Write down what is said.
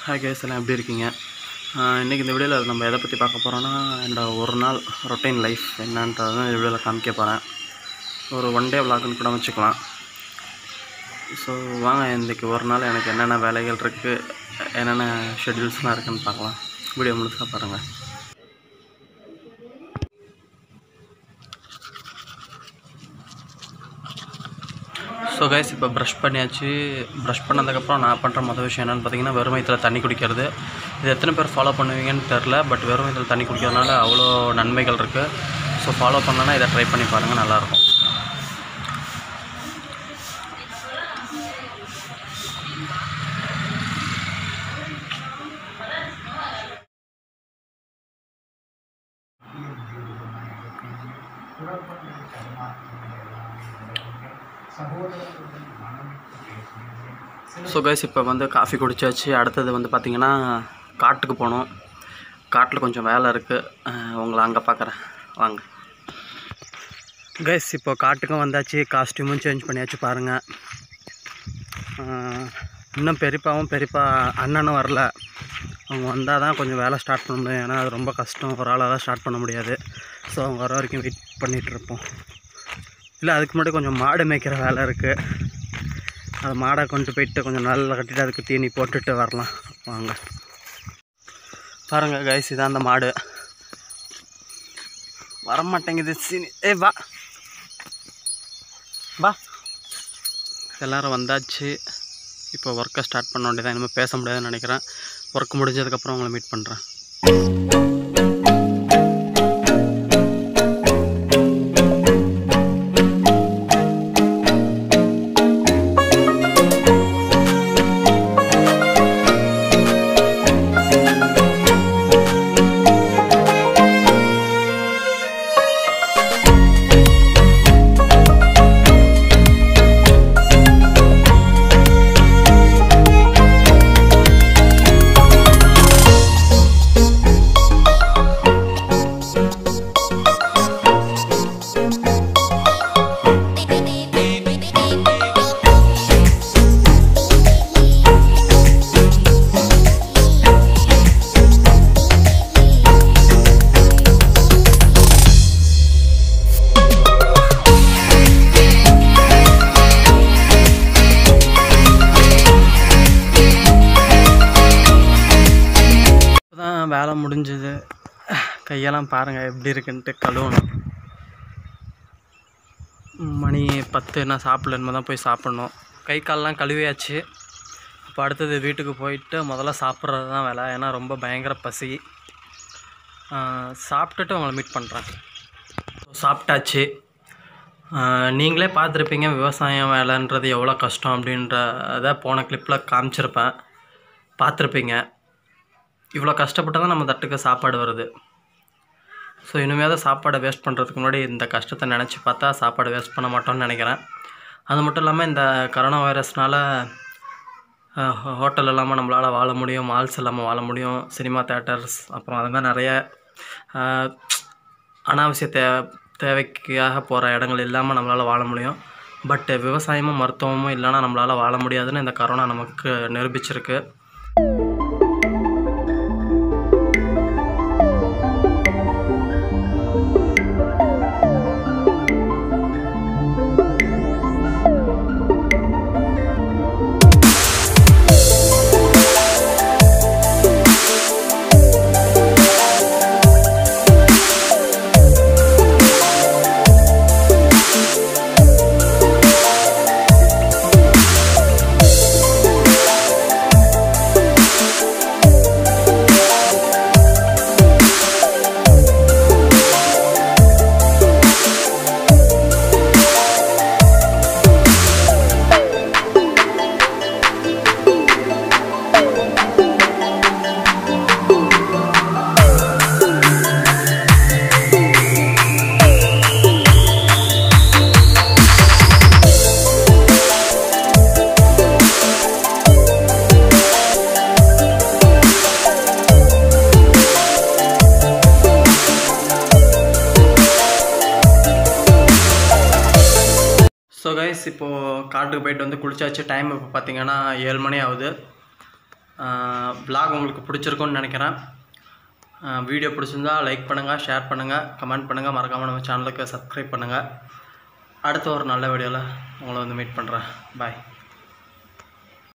hi guys எல்லாம் எப்படி இருக்கீங்க இன்றைக்கி இந்த வீடியோவில் நம்ம எதை பற்றி பார்க்க போகிறோன்னா என்னோட ஒரு நாள் ரொட்டீன் லைஃப் என்னன்றது தான் இந்த வீடியோவில் காமிக்க போகிறேன் ஒரு ஒன் டே விளாக்னு கூட வச்சுக்கலாம் ஸோ வாங்க இன்றைக்கி ஒரு நாள் எனக்கு என்னென்ன வேலைகள் இருக்குது என்னென்ன ஷெட்யூல்ஸ்லாம் இருக்குன்னு பார்க்கலாம் வீடியோ முழுசாக பாருங்கள் ஸோ கைஸ் இப்போ ப்ரஷ் பண்ணியாச்சு ப்ரஷ் பண்ணதுக்கப்புறம் நான் பண்ணுற மொதல் விஷயம் என்னென்னு பார்த்தீங்கன்னா வெறும் வயிற்றில் தண்ணி குடிக்கிறது இது எத்தனை பேர் ஃபாலோ பண்ணுவீங்கன்னு தெரில பட் வெறும் வயிற்றில் தண்ணி குடிக்கிறதுனால அவ்வளோ நன்மைகள் இருக்குது ஸோ ஃபாலோ பண்ணலன்னா இதை ட்ரை பண்ணி பாருங்கள் நல்லாயிருக்கும் ஸோ கைஸ் இப்போ வந்து காஃபி குடிச்சாச்சு அடுத்தது வந்து பார்த்திங்கன்னா காட்டுக்கு போகணும் காட்டில் கொஞ்சம் வேலை இருக்குது உங்களை அங்கே பார்க்குறேன் வாங்க கைஸ் இப்போ காட்டுக்கும் வந்தாச்சு காஸ்டியூமும் சேஞ்ச் பண்ணியாச்சு பாருங்கள் இன்னும் பெரியப்பாவும் பெரியப்பா அண்ணனும் வரல அவங்க வந்தால் தான் கொஞ்சம் வேலை ஸ்டார்ட் பண்ண முடியும் ஏன்னா அது ரொம்ப கஷ்டம் ஒரு ஆளாக தான் ஸ்டார்ட் பண்ண முடியாது ஸோ அவங்க வர வரைக்கும் வெயிட் பண்ணிகிட்ருப்போம் இல்லை அதுக்கு முன்னாடி கொஞ்சம் மாடு மேய்க்கிற வேலை இருக்குது அது மாடை கொண்டு போயிட்டு கொஞ்சம் நல்லா கட்டிட்டு அதுக்கு தீனி போட்டுட்டு வரலாம் வாங்க பாருங்க கைஸ் இதான் அந்த மாடு வரமாட்டேங்குது சீனி ஏய் வா வா எல்லோரும் வந்தாச்சு இப்போ ஒர்க்கை ஸ்டார்ட் பண்ண வேண்டியதான் இனிமேல் பேச முடியாதுன்னு நினைக்கிறேன் ஒர்க் முடிஞ்சதுக்கப்புறம் உங்களை மீட் பண்ணுறேன் இப்போதான் வேலை முடிஞ்சுது கையெல்லாம் பாருங்கள் எப்படி இருக்குன்ட்டு கழுவணும் மணி பத்து நான் சாப்பிடல இனிமேல் தான் போய் சாப்பிட்ணும் கை கால்லாம் கழுவியாச்சு இப்போ அடுத்தது வீட்டுக்கு போயிட்டு முதல்ல சாப்பிட்றது தான் வேலை ஏன்னா ரொம்ப பயங்கர பசி ஆஹ் சாப்பிட்டுட்டு உங்களை மீட் பண்ணுறேன் சாப்பிட்டாச்சு ஆஹ் நீங்களே பார்த்துருப்பீங்க விவசாயம் வேலைன்றது எவ்வளோ கஷ்டம் அப்படின்றத போன கிளிப்பில் காமிச்சிருப்பேன் பார்த்துருப்பீங்க இவ்வளோ கஷ்டப்பட்டு தான் நம்ம தட்டுக்கு சாப்பாடு வருது ஸோ இனிமேல் சாப்பாடை வேஸ்ட் பண்ணுறதுக்கு முன்னாடி இந்த கஷ்டத்தை நினச்சி பார்த்தா சாப்பாடு வேஸ்ட் பண்ண மாட்டோம்னு நினைக்கிறேன் அது மட்டும் இல்லாமல் இந்த கரோனா வைரஸ்னால் ஹோட்டல் இல்லாமல் நம்மளால் வாழ முடியும் மால்ஸ் இல்லாமல் வாழ முடியும் சினிமா தேட்டர்ஸ் அப்புறம் அது மாதிரி நிறைய ஆஹ், அனாவசிய தே தேவைக்காக போகிற இடங்கள் இல்லாமல் நம்மளால் வாழ முடியும் பட் விவசாயமும் மருத்துவமும் இல்லைன்னா நம்மளால் வாழ முடியாதுன்னு இந்த கரோனா நமக்கு நிரூபிச்சிருக்கு ஸோ கைஸ் இப்போது காட்டுக்கு போயிட்டு வந்து குளிச்சாச்சு டைம் இப்போ பார்த்தீங்கன்னா ஏழு மணி ஆகுது ஆஹ் vlog உங்களுக்கு பிடிச்சிருக்கும்னு நினைக்கிறேன் வீடியோ பிடிச்சிருந்தா லைக் பண்ணுங்கள் ஷேர் பண்ணுங்கள் கமெண்ட் பண்ணுங்கள் மறக்காமல் நம்ம சேனலுக்கு சப்ஸ்கிரைப் பண்ணுங்கள் அடுத்த ஒரு நல்ல வீடியோவில் உங்களை வந்து மீட் பண்ணுறேன் பாய்